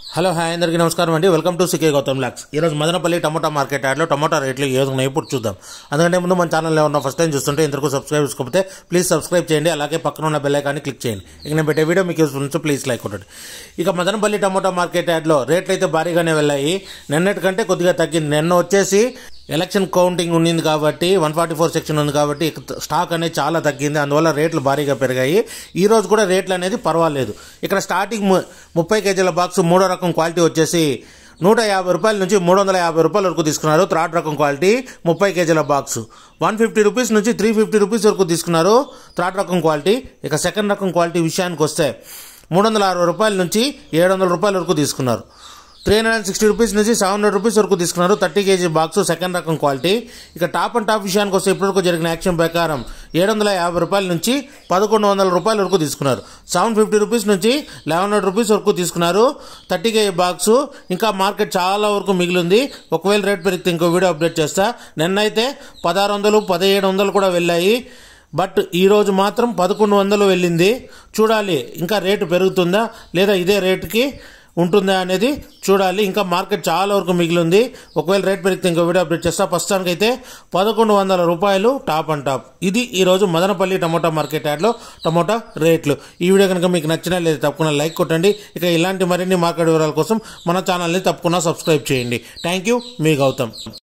hello hi అందరికీ నమస్కారం అండి వెల్కమ్ టు సికే గౌతమ్ లాక్స్ ఈరోజు మదనపల్లి టమోటా మార్కెట్ యార్డ్లో టమోటా రేట్లు ఏ విధంగా ఇప్పుడు చూద్దాం అందుకంటే ముందు మన ఛానల్లో ఉన్న ఫస్ట్ టైం చూస్తుంటే ఇంతకు సబ్స్క్రైబ్ చేసుకోకపోతే ప్లీజ్ సబ్స్క్రైబ్ చేయండి అలాగే పక్కన ఉన్న బెల్ ఐకాన్ని క్లిక్ చేయండి ఇక నేను పెట్టే వీడియో మీకు యూస్ఫుల్ నుంచి ప్లీజ్ లైక్ కొట్టండి ఇక మదనపల్లి టమోటా మార్కెట్ యార్డ్లో రేట్లు అయితే భారీగానే వెళ్ళాయి నిన్నటి కంటే కొద్దిగా తగ్గింది నిన్న వచ్చేసి ఎలక్షన్ కౌంటింగ్ ఉండింది కాబట్టి వన్ ఫార్టీ ఫోర్ సెక్షన్ ఉంది కాబట్టి ఇక స్టాక్ అనేది చాలా తగ్గింది అందువల్ల రేట్లు భారీగా పెరిగాయి ఈ రోజు కూడా రేట్లు అనేది పర్వాలేదు ఇక్కడ స్టార్టింగ్ ము- ముప్పై కేజీల బాక్స్ మూడో రకం క్వాలిటీ వచ్చేసి నూట యాభై రూపాయల నుంచి మూడు వందల యాభై రూపాయల వరకు తీసుకున్నారు థర్డ్ రకం క్వాలిటీ ముప్పై కేజీల బాక్స్ వన్ ఫిఫ్టీ రూపీస్ నుంచి త్రీ ఫిఫ్టీ రూపీస్ వరకు తీసుకున్నారు థర్డ్ రకం క్వాలిటీ ఇక సెకండ్ రకం క్వాలిటీ విషయానికి వస్తే మూడు వందల అరవై రూపాయల నుంచి ఏడు వందల రూపాయల వరకు తీసుకున్నారు three hundred and sixty rupees నుంచి సెవెన్ హండ్రెడ్ రూపీస్ వరకు తీసుకున్నారు థర్టీ కేజీ బాక్స్ సెకండ్ రకం క్వాలిటీ ఇక టాప్ అండ్ టాప్ విషయానికి వస్తే ఇప్పటివరకు జరిగిన యాక్షన్ ప్రకారం ఏడు వందల యాభై రూపాయల నుంచి పదకొండు వందల రూపాయల వరకు తీసుకున్నారు సెవెన్ ఫిఫ్టీ రూపీస్ నుంచి లెవెన్ హండ్రెడ్ రూపీస్ వరకు తీసుకున్నారు థర్టీ కేజీ బాక్స్ ఇంకా మార్కెట్ చాలా వరకు మిగిలింది ఒకవేళ రేట్ పెరిగితే ఇంకో వీడియో అప్డేట్ చేస్తా నిన్నైతే పదహారు వందలు పదిహేడు వందలు కూడా వెళ్ళాయి బట్ ఈ రోజు మాత్రం పదకొండు వందలు వెళ్ళింది చూడాలి ఇంకా రేటు పెరుగుతుందా లేదా ఇదే రేటుకి ఉంటుందా అనేది చూడాలి ఇంకా మార్కెట్ చాలా వరకు మిగిలింది ఒకవేళ రేట్ పెరిగితే ఇంకో వీడియో అప్డేట్ చేస్తా ప్రస్తుతానికి అయితే పదకొండు వందల రూపాయలు టాప్ అండ్ టాప్ ఇది ఈ రోజు మదనపల్లి టమోటా మార్కెట్ యార్డ్లో టమోటా రేట్లు ఈ వీడియో కనుక మీకు నచ్చినా లేదా తప్పకుండా లైక్ కొట్టండి ఇక ఇలాంటి మరిన్ని మార్కెట్ వివరాల కోసం మన ఛానల్ని తప్పకుండా సబ్స్క్రైబ్ చేయండి థ్యాంక్ యూ మీ గౌతమ్